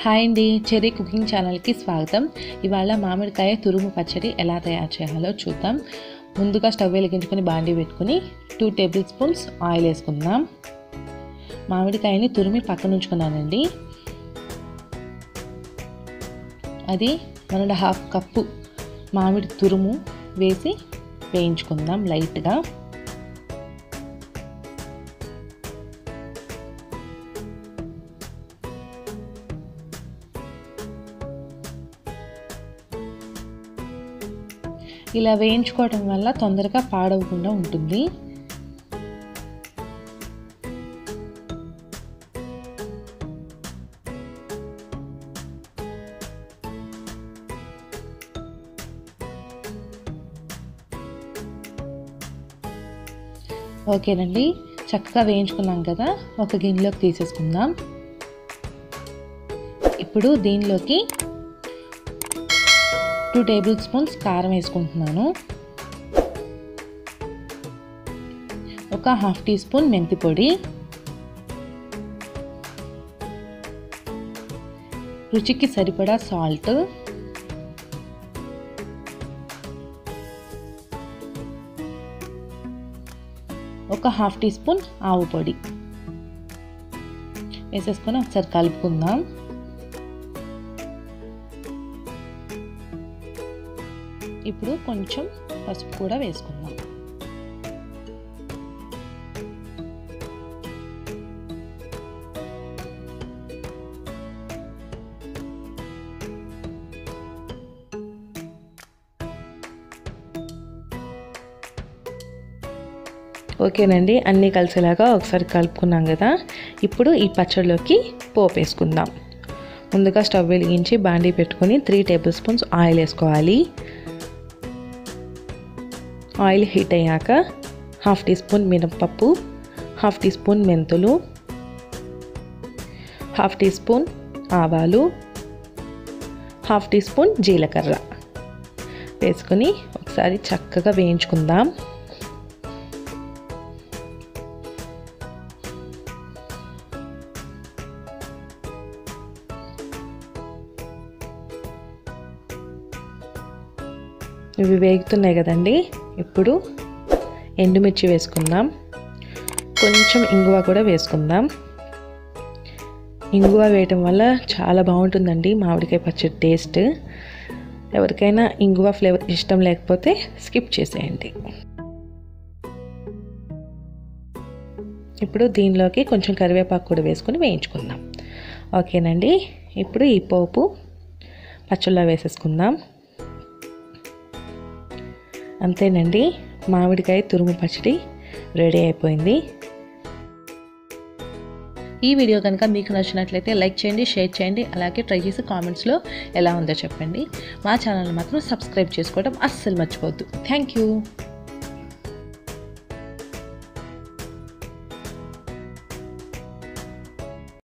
hi అండి cherry cooking ఛానల్కి స్వాగతం ఇవాళ మామిడికాయ తురుము పచ్చడి ఎలా తయారు చేయాలో చూద్దాం ముందుగా స్టవ్ వెలిగించుకొని బాండి పెట్టుకుని టూ టేబుల్ స్పూన్స్ ఆయిల్ వేసుకుందాం మామిడికాయని తురిమి పక్కన ఉంచుకున్నానండి అది వన్ అండ్ హాఫ్ కప్పు మామిడి తురుము వేసి వేయించుకుందాం లైట్గా ఇలా వేయించుకోవటం వల్ల తొందరగా పాడవకుండా ఉంటుంది ఓకేనండి చక్కగా వేయించుకున్నాం కదా ఒక గిన్నెలోకి తీసేసుకుందాం ఇప్పుడు దీనిలోకి టూ టేబుల్ స్పూన్స్ కారం వేసుకుంటున్నాను ఒక హాఫ్ టీ స్పూన్ మెంతి పొడి రుచికి సరిపడా సాల్ట్ ఒక హాఫ్ టీ స్పూన్ ఆవు పొడి వేసేసుకొని ఒకసారి కలుపుకుందాం ఇప్పుడు కొంచెం పసుపు కూడా వేసుకుందాం ఓకేనండి అన్నీ కలిసేలాగా ఒకసారి కలుపుకున్నాం కదా ఇప్పుడు ఈ పచ్చడిలోకి పోపు వేసుకుందాం ముందుగా స్టవ్ వెలిగించి బాండీ పెట్టుకొని త్రీ టేబుల్ స్పూన్స్ ఆయిల్ వేసుకోవాలి ఆయిల్ హీట్ అయ్యాక హాఫ్ టీ స్పూన్ మినప్పప్పు హాఫ్ టీ స్పూన్ మెంతులు హాఫ్ టీ స్పూన్ ఆవాలు హాఫ్ టీ స్పూన్ జీలకర్ర వేసుకొని ఒకసారి చక్కగా వేయించుకుందాం ఇవి వేగుతున్నాయి కదండి ఇప్పుడు ఎండుమిర్చి వేసుకుందాం కొంచెం ఇంగువ కూడా వేసుకుందాం ఇంగువ వేయటం వల్ల చాలా బాగుంటుందండి మామిడికాయ పచ్చడి టేస్ట్ ఎవరికైనా ఇంగువ ఫ్లేవర్ ఇష్టం లేకపోతే స్కిప్ చేసేయండి ఇప్పుడు దీనిలోకి కొంచెం కరివేపాకు కూడా వేసుకొని వేయించుకుందాం ఓకేనండి ఇప్పుడు ఈ పోపు పచ్చళ్ళలో వేసేసుకుందాం అంతేనండి మామిడికాయ తురుము పచ్చడి రెడీ అయిపోయింది ఈ వీడియో కనుక మీకు నచ్చినట్లయితే లైక్ చేయండి షేర్ చేయండి అలాగే ట్రై చేసి కామెంట్స్లో ఎలా ఉందో చెప్పండి మా ఛానల్ మాత్రం సబ్స్క్రైబ్ చేసుకోవడం అస్సలు మర్చిపోవద్దు థ్యాంక్ యూ